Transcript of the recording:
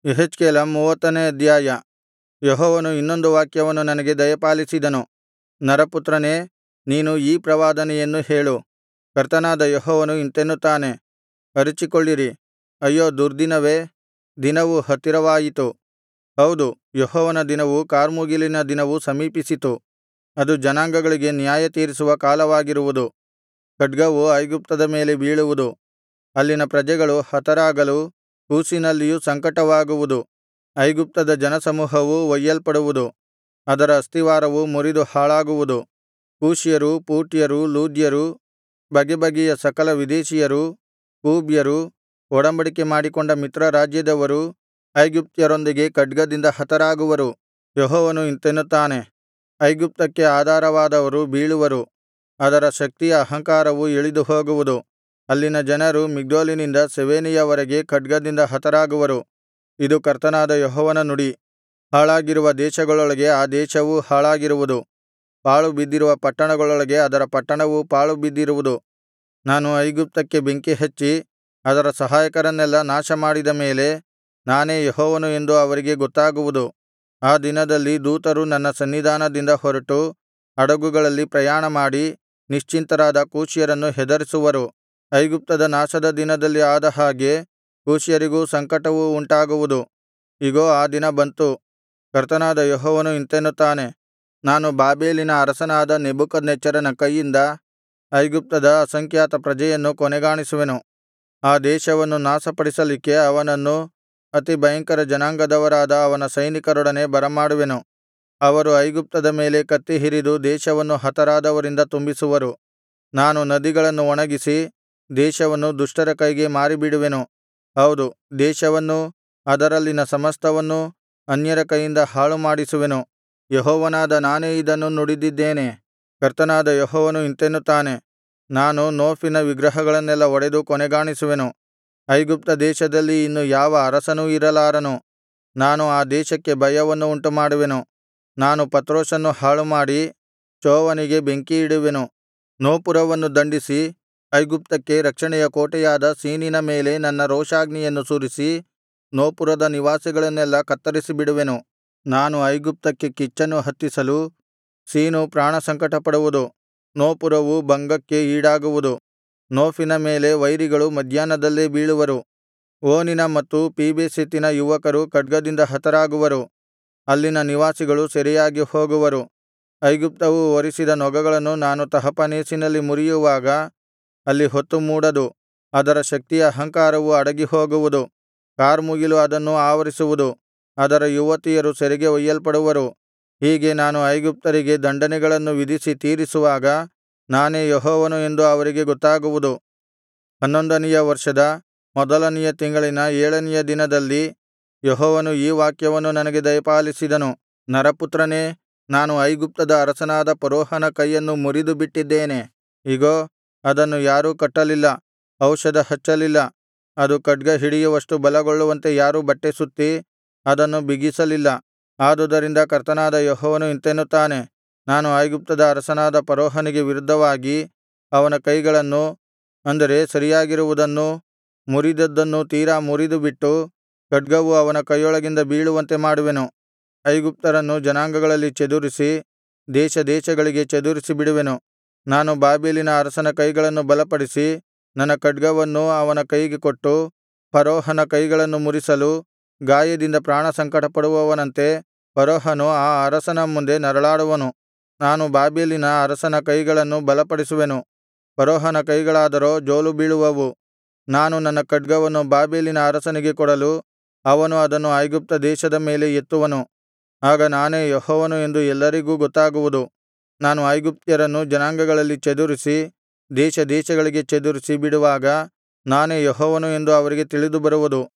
ಯೆಹೆಜ್ಕೇಲ ಮೂವತ್ತನೇ ಅಧ್ಯಾಯ ಯೆಹೋವನು ಇನ್ನೊಂದು ವಾಕ್ಯವನ್ನು ನನಗೆ ದಯಪಾಲಿಸಿದನು ನರಪುತ್ರನೇ ನೀನು ಈ ಪ್ರವಾದನೆಯನ್ನು ಹೇಳು ಕರ್ತನಾದ ಯೆಹೋವನು ಇಂತೆನ್ನುತ್ತಾನೆ ಅರಚಿಕೊಳ್ಳಿರಿ ಅಯ್ಯೋ ದುರ್ದಿನವೇ ದಿನವು ಹತ್ತಿರವಾಯಿತು ಹೌದು ಯೆಹೋವನ ದಿನವು ಕಾರ್ಮುಗಿಲಿನ ದಿನವು ಸಮೀಪಿಸಿತು ಅದು ಜನಾಂಗಗಳಿಗೆ ನ್ಯಾಯತೀರಿಸುವ ಕಾಲವಾಗಿರುವುದು ಖಡ್ಗವು ಐಗುಪ್ತದ ಮೇಲೆ ಬೀಳುವುದು ಅಲ್ಲಿನ ಪ್ರಜೆಗಳು ಹತರಾಗಲು ಕೂಷಿನಲ್ಲಿಯೂ ಸಂಕಟವಾಗುವುದು ಐಗುಪ್ತದ ಜನಸಮೂಹವು ಒಯ್ಯಲ್ಪಡುವುದು ಅದರ ಅಸ್ತಿವಾರವು ಮುರಿದು ಹಾಳಾಗುವುದು ಕೂಷ್ಯರು ಪೂಟ್ಯರು ಲೂದ್ಯರು ಬಗೆಬಗೆಯ ಸಕಲ ವಿದೇಶೀಯರು ಕೂಬ್ಯರು ಒಡಂಬಡಿಕೆ ಮಾಡಿಕೊಂಡ ಮಿತ್ರರಾಜ್ಯದವರು ಐಗುಪ್ತ್ಯರೊಂದಿಗೆ ಖಡ್ಗದಿಂದ ಹತರಾಗುವರು ಯೆಹೋವನು ಇಂತೆನ್ನುತ್ತಾನೆ ಐಗುಪ್ತಕ್ಕೆ ಆಧಾರವಾದವರು ಬೀಳುವರು ಅದರ ಶಕ್ತಿಯ ಅಹಂಕಾರವು ಇಳಿದು ಹೋಗುವುದು ಅಲ್ಲಿನ ಜನರು ಮಿಗ್ದೋಲಿನಿಂದ ಸೆವೇನೆಯವರೆಗೆ ಖಡ್ಗದಿಂದ ಹತರಾಗುವರು ಇದು ಕರ್ತನಾದ ಯೆಹೋವನ ನುಡಿ ಹಾಳಾಗಿರುವ ದೇಶಗಳೊಳಗೆ ಆ ದೇಶವೂ ಹಾಳಾಗಿರುವುದು ಪಾಳುಬಿದ್ದಿರುವ ಪಟ್ಟಣಗಳೊಳಗೆ ಅದರ ಪಟ್ಟಣವೂ ಪಾಳುಬಿದ್ದಿರುವುದು ನಾನು ಐಗುಪ್ತಕ್ಕೆ ಬೆಂಕಿಹಚ್ಚಿ ಅದರ ಸಹಾಯಕರನ್ನೆಲ್ಲಾ ನಾಶಮಾಡಿದ ಮೇಲೆ ನಾನೇ ಯೆಹೋವನು ಎಂದು ಅವರಿಗೆ ಗೊತ್ತಾಗುವುದು ಆ ದಿನದಲ್ಲಿ ದೂತರು ನನ್ನ ಸನ್ನಿಧಾನದಿಂದ ಹೊರಟು ಹಡಗುಗಳಲ್ಲಿ ಪ್ರಯಾಣಮಾಡಿ ನಿಶ್ಚಿಂತರಾದ ಕೂಷ್ಯರನ್ನು ಹೆದರಿಸುವರು ಐಗುಪ್ತದ ನಾಶದ ದಿನದಲ್ಲಿ ಆದ ಹಾಗೆ ಕೂಷ್ಯರಿಗೂ ಸಂಕಟವು ಉಂಟಾಗುವುದು ಇಗೋ ಆ ದಿನ ಬಂತು ಕರ್ತನಾದ ಯೆಹೋವನು ಇಂತೆನ್ನುತ್ತಾನೆ ನಾನು ಬಾಬೆಲಿನ ಅರಸನಾದ ನೆಬೂಕದ್ನೆಚ್ಚರನ ಕೈಯಿಂದ ಐಗುಪ್ತದ ಅಸಂಖ್ಯಾತ ಪ್ರಜೆಯನ್ನು ಕೊನೆಗಾಣಿಸುವೆನು ಆ ದೇಶವನ್ನು ನಾಶಪಡಿಸಲಿಕ್ಕೆ ಅವನನ್ನು ಅತಿ ಭಯಂಕರ ಜನಾಂಗದವರಾದ ಅವನ ಸೈನಿಕರೊಡನೆ ಬರಮಾಡುವೆನು ಅವರು ಐಗುಪ್ತದ ಮೇಲೆ ಕತ್ತಿ ಹಿರಿದು ದೇಶವನ್ನು ಹತರಾದವರಿಂದ ತುಂಬಿಸುವರು ನಾನು ನದಿಗಳನ್ನು ಒಣಗಿಸಿ ದೇಶವನ್ನು ದುಷ್ಟರ ಕೈಗೆ ಮಾರಿಬಿಡುವೆನು ಹೌದು ದೇಶವನ್ನೂ ಅದರಲ್ಲಿನ ಸಮಸ್ತವನ್ನೂ ಅನ್ಯರ ಕೈಯಿಂದ ಹಾಳುಮಾಡಿಸುವೆನು ಯೆಹೋವನಾದ ನಾನೇ ಇದನ್ನು ನುಡಿದಿದ್ದೇನೆ ಕರ್ತನಾದ ಯೆಹೋವನು ಇಂತೆನ್ನುತ್ತಾನೆ ನಾನು ನೋಫಿನ ವಿಗ್ರಹಗಳನ್ನೆಲ್ಲಾ ಒಡೆದು ಕೊನೆಗಾಣಿಸುವೆನು ಐಗುಪ್ತ ದೇಶದಲ್ಲಿ ಇನ್ನು ಯಾವ ಅರಸನೂ ಇರಲಾರನು ನಾನು ಆ ದೇಶಕ್ಕೆ ಭಯವನ್ನು ಉಂಟುಮಾಡುವೆನು ನಾನು ಪತ್ರೋಸನ್ನು ಹಾಳುಮಾಡಿ ಚೋವನಿಗೆ ಬೆಂಕಿಯಿಡುವೆನು ನೋಪುರವನ್ನು ದಂಡಿಸಿ ಐಗುಪ್ತಕ್ಕೆ ರಕ್ಷಣೆಯ ಕೋಟೆಯಾದ ಸೀನಿನ ಮೇಲೆ ನನ್ನ ರೋಷಾಗ್ನಿಯನ್ನು ಸುರಿಸಿ ನೋಪುರದ ನಿವಾಸಿಗಳನ್ನೆಲ್ಲಾ ಕತ್ತರಿಸಿಬಿಡುವೆನು ನಾನು ಐಗುಪ್ತಕ್ಕೆ ಕಿಚ್ಚನ್ನು ಹತ್ತಿಸಲು ಸೀನು ಪ್ರಾಣಸಂಕಟಪಡುವುದು ನೋಪುರವು ಭಂಗಕ್ಕೆ ಈಡಾಗುವುದು ನೋಫಿನ ಮೇಲೆ ವೈರಿಗಳು ಮಧ್ಯಾಹ್ನದಲ್ಲೇ ಬೀಳುವರು ಓನಿನ ಮತ್ತು ಪೀಬೆಸೆತಿನ ಯುವಕರು ಖಡ್ಗದಿಂದ ಹತರಾಗುವರು ಅಲ್ಲಿನ ನಿವಾಸಿಗಳು ಸೆರೆಯಾಗಿ ಹೋಗುವರು ಐಗುಪ್ತವು ಹೊರಿಸಿದ ನೊಗಗಳನ್ನು ನಾನು ತಹಪನೇಸಿನಲ್ಲಿ ಮುರಿಯುವಾಗ ಅಲ್ಲಿ ಹೊತ್ತು ಮೂಡದು ಅದರ ಶಕ್ತಿಯ ಅಹಂಕಾರವು ಅಡಗಿಹೋಗುವುದು ಕಾರ್ಮುಗಿಲು ಅದನ್ನು ಆವರಿಸುವುದು ಅದರ ಯುವತಿಯರು ಸೆರೆಗೆ ಒಯ್ಯಲ್ಪಡುವರು ಹೀಗೆ ನಾನು ಐಗುಪ್ತರಿಗೆ ದಂಡನೆಗಳನ್ನು ವಿಧಿಸಿ ತೀರಿಸುವಾಗ ನಾನೇ ಯೆಹೋವನು ಎಂದು ಅವರಿಗೆ ಗೊತ್ತಾಗುವುದು ಹನ್ನೊಂದನೆಯ ವರ್ಷದ ಮೊದಲನೆಯ ತಿಂಗಳಿನ ಏಳನೆಯ ದಿನದಲ್ಲಿ ಯೆಹೋವನು ಈ ವಾಕ್ಯವನ್ನು ನನಗೆ ದಯಪಾಲಿಸಿದನು ನರಪುತ್ರನೇ ನಾನು ಐಗುಪ್ತದ ಅರಸನಾದ ಫರೋಹನ ಕೈಯನ್ನು ಮುರಿದುಬಿಟ್ಟಿದ್ದೇನೆ ಇಗೋ ಅದನ್ನು ಯಾರೂ ಕಟ್ಟಲಿಲ್ಲ ಔಷಧ ಹಚ್ಚಲಿಲ್ಲ ಅದು ಖಡ್ಗ ಹಿಡಿಯುವಷ್ಟು ಬಲಗೊಳ್ಳುವಂತೆ ಯಾರೂ ಬಟ್ಟೆ ಸುತ್ತಿ ಅದನ್ನು ಬಿಗಿಸಲಿಲ್ಲ ಆದುದರಿಂದ ಕರ್ತನಾದ ಯೆಹೋವನು ಇಂತೆನ್ನುತ್ತಾನೆ ನಾನು ಐಗುಪ್ತದ ಅರಸನಾದ ಫರೋಹನಿಗೆ ವಿರುದ್ಧವಾಗಿ ಅವನ ಕೈಗಳನ್ನು ಅಂದರೆ ಸರಿಯಾಗಿರುವುದನ್ನೂ ಮುರಿದದ್ದನ್ನೂ ತೀರಾ ಮುರಿದುಬಿಟ್ಟು ಖಡ್ಗವು ಅವನ ಕೈಯೊಳಗಿಂದ ಬೀಳುವಂತೆ ಮಾಡುವೆನು ಐಗುಪ್ತರನ್ನು ಜನಾಂಗಗಳಲ್ಲಿ ಚದುರಿಸಿ ದೇಶ ದೇಶಗಳಿಗೆ ಚದುರಿಸಿಬಿಡುವೆನು ನಾನು ಬಾಬೆಲಿನ ಅರಸನ ಕೈಗಳನ್ನು ಬಲಪಡಿಸಿ ನನ್ನ ಖಡ್ಗವನ್ನು ಅವನ ಕೈಗೆ ಕೊಟ್ಟು ಫರೋಹನ ಕೈಗಳನ್ನು ಮುರಿಸಲು ಗಾಯದಿಂದ ಪ್ರಾಣಸಂಕಟಪಡುವವನಂತೆ ಫರೋಹನು ಆ ಅರಸನ ಮುಂದೆ ನರಳಾಡುವನು ನಾನು ಬಾಬೆಲಿನ ಅರಸನ ಕೈಗಳನ್ನು ಬಲಪಡಿಸುವೆನು ಫರೋಹನ ಕೈಗಳಾದರೋ ಜೋಲುಬೀಳುವವು ನಾನು ನನ್ನ ಖಡ್ಗವನ್ನು ಬಾಬೆಲಿನ ಅರಸನಿಗೆ ಕೊಡಲು ಅವನು ಅದನ್ನು ಐಗುಪ್ತ ದೇಶದ ಮೇಲೆ ಎತ್ತುವನು ಆಗ ನಾನೇ ಯೆಹೋವನು ಎಂದು ಎಲ್ಲರಿಗೂ ಗೊತ್ತಾಗುವುದು ನಾನು ಐಗುಪ್ತ್ಯರನ್ನು ಜನಾಂಗಗಳಲ್ಲಿ ಚದುರಿಸಿ ದೇಶ ದೇಶಗಳಿಗೆ ಚದುರಿಸಿ ಬಿಡುವಾಗ ನಾನೇ ಯೆಹೋವನು ಎಂದು ಅವರಿಗೆ ತಿಳಿದುಬರುವುದು